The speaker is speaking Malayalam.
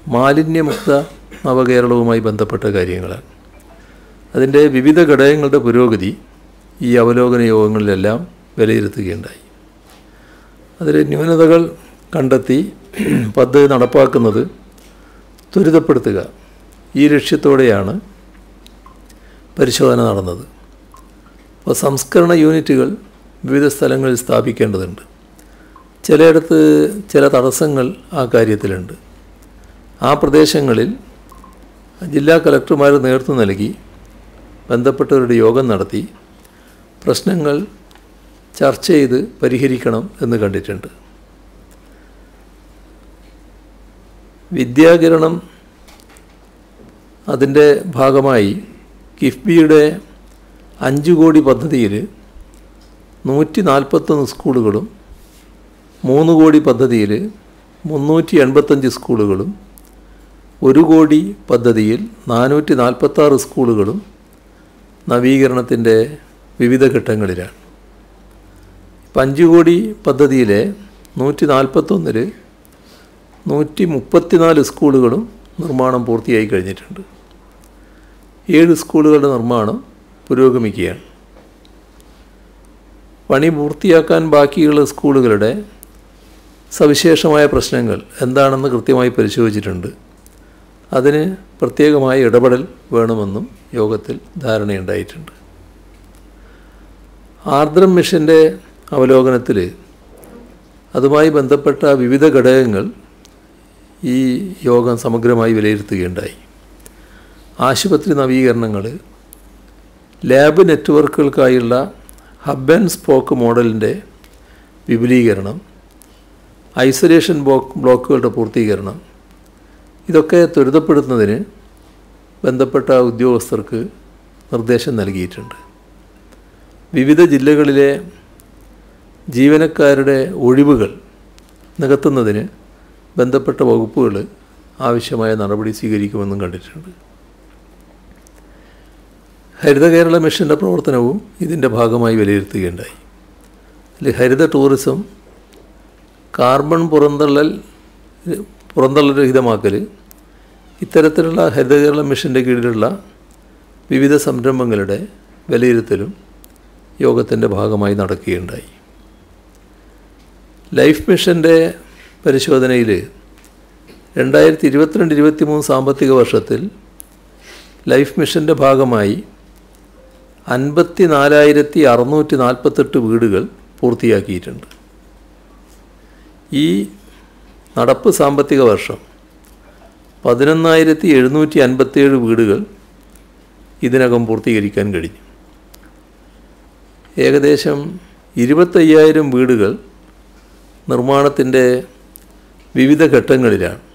മാലിന്യമുക്ത നവകേരളവുമായി ബന്ധപ്പെട്ട കാര്യങ്ങളാണ് അതിൻ്റെ വിവിധ ഘടകങ്ങളുടെ പുരോഗതി ഈ അവലോകന യോഗങ്ങളിലെല്ലാം വിലയിരുത്തുകയുണ്ടായി അതിൽ ന്യൂനതകൾ കണ്ടെത്തി പദ്ധതി നടപ്പാക്കുന്നത് ത്വരിതപ്പെടുത്തുക ഈ ലക്ഷ്യത്തോടെയാണ് പരിശോധന നടന്നത് അപ്പോൾ സംസ്കരണ യൂണിറ്റുകൾ വിവിധ സ്ഥലങ്ങളിൽ സ്ഥാപിക്കേണ്ടതുണ്ട് ചിലയിടത്ത് ചില തടസ്സങ്ങൾ ആ കാര്യത്തിലുണ്ട് ആ പ്രദേശങ്ങളിൽ ജില്ലാ കലക്ടർമാർ നേതൃത്വം നൽകി ബന്ധപ്പെട്ടവരുടെ യോഗം നടത്തി പ്രശ്നങ്ങൾ ചർച്ച ചെയ്ത് പരിഹരിക്കണം എന്ന് കണ്ടിട്ടുണ്ട് വിദ്യാകിരണം അതിൻ്റെ ഭാഗമായി കിഫ്ബിയുടെ അഞ്ച് കോടി പദ്ധതിയിൽ നൂറ്റി നാൽപ്പത്തൊന്ന് സ്കൂളുകളും മൂന്ന് കോടി പദ്ധതിയിൽ മുന്നൂറ്റി എൺപത്തഞ്ച് സ്കൂളുകളും ഒരു കോടി പദ്ധതിയിൽ നാനൂറ്റി നാൽപ്പത്താറ് സ്കൂളുകളും നവീകരണത്തിൻ്റെ വിവിധ ഘട്ടങ്ങളിലാണ് ഇപ്പം അഞ്ച് കോടി പദ്ധതിയിലെ നൂറ്റി നാൽപ്പത്തൊന്നിൽ നൂറ്റി മുപ്പത്തിനാല് സ്കൂളുകളും നിർമ്മാണം പൂർത്തിയായി കഴിഞ്ഞിട്ടുണ്ട് ഏഴ് സ്കൂളുകളുടെ നിർമ്മാണം പുരോഗമിക്കുകയാണ് പണി പൂർത്തിയാക്കാൻ ബാക്കിയുള്ള സ്കൂളുകളുടെ സവിശേഷമായ പ്രശ്നങ്ങൾ എന്താണെന്ന് കൃത്യമായി പരിശോധിച്ചിട്ടുണ്ട് അതിന് പ്രത്യേകമായ ഇടപെടൽ വേണമെന്നും യോഗത്തിൽ ധാരണയുണ്ടായിട്ടുണ്ട് ആർദ്രം മിഷൻ്റെ അവലോകനത്തിൽ അതുമായി ബന്ധപ്പെട്ട വിവിധ ഘടകങ്ങൾ ഈ യോഗം സമഗ്രമായി വിലയിരുത്തുകയുണ്ടായി ആശുപത്രി നവീകരണങ്ങൾ ലാബ് നെറ്റ്വർക്കുകൾക്കായുള്ള ഹബ് ആൻഡ് സ്പോക്ക് മോഡലിൻ്റെ വിപുലീകരണം ഐസൊലേഷൻ ബ്ലോക്ക് ബ്ലോക്കുകളുടെ പൂർത്തീകരണം ഇതൊക്കെ ത്വരിതപ്പെടുത്തുന്നതിന് ബന്ധപ്പെട്ട ഉദ്യോഗസ്ഥർക്ക് നിർദ്ദേശം നൽകിയിട്ടുണ്ട് വിവിധ ജില്ലകളിലെ ജീവനക്കാരുടെ ഒഴിവുകൾ നികത്തുന്നതിന് ബന്ധപ്പെട്ട വകുപ്പുകൾ ആവശ്യമായ നടപടി സ്വീകരിക്കുമെന്നും കണ്ടിട്ടുണ്ട് ഹരിത കേരള മിഷൻ്റെ പ്രവർത്തനവും ഇതിൻ്റെ ഭാഗമായി വിലയിരുത്തുകയുണ്ടായി അതിൽ ഹരിത ടൂറിസം കാർബൺ പുറന്തള്ളൽ പുറന്തള്ളൽ രഹിതമാക്കൽ ഇത്തരത്തിലുള്ള ഹരിത കേരള മിഷൻ്റെ കീഴിലുള്ള വിവിധ സംരംഭങ്ങളുടെ വിലയിരുത്തലും യോഗത്തിൻ്റെ ഭാഗമായി നടക്കുകയുണ്ടായി ലൈഫ് മിഷൻ്റെ പരിശോധനയിൽ രണ്ടായിരത്തി ഇരുപത്തിരണ്ട് ഇരുപത്തി മൂന്ന് സാമ്പത്തിക വർഷത്തിൽ ലൈഫ് മിഷൻ്റെ ഭാഗമായി അൻപത്തി നാലായിരത്തി അറുന്നൂറ്റി നാൽപ്പത്തെട്ട് വീടുകൾ പൂർത്തിയാക്കിയിട്ടുണ്ട് ഈ നടപ്പ് സാമ്പത്തിക വർഷം പതിനൊന്നായിരത്തി എഴുന്നൂറ്റി അൻപത്തേഴ് വീടുകൾ ഇതിനകം പൂർത്തീകരിക്കാൻ കഴിഞ്ഞു ഏകദേശം ഇരുപത്തയ്യായിരം വീടുകൾ നിർമ്മാണത്തിൻ്റെ വിവിധ ഘട്ടങ്ങളിലാണ്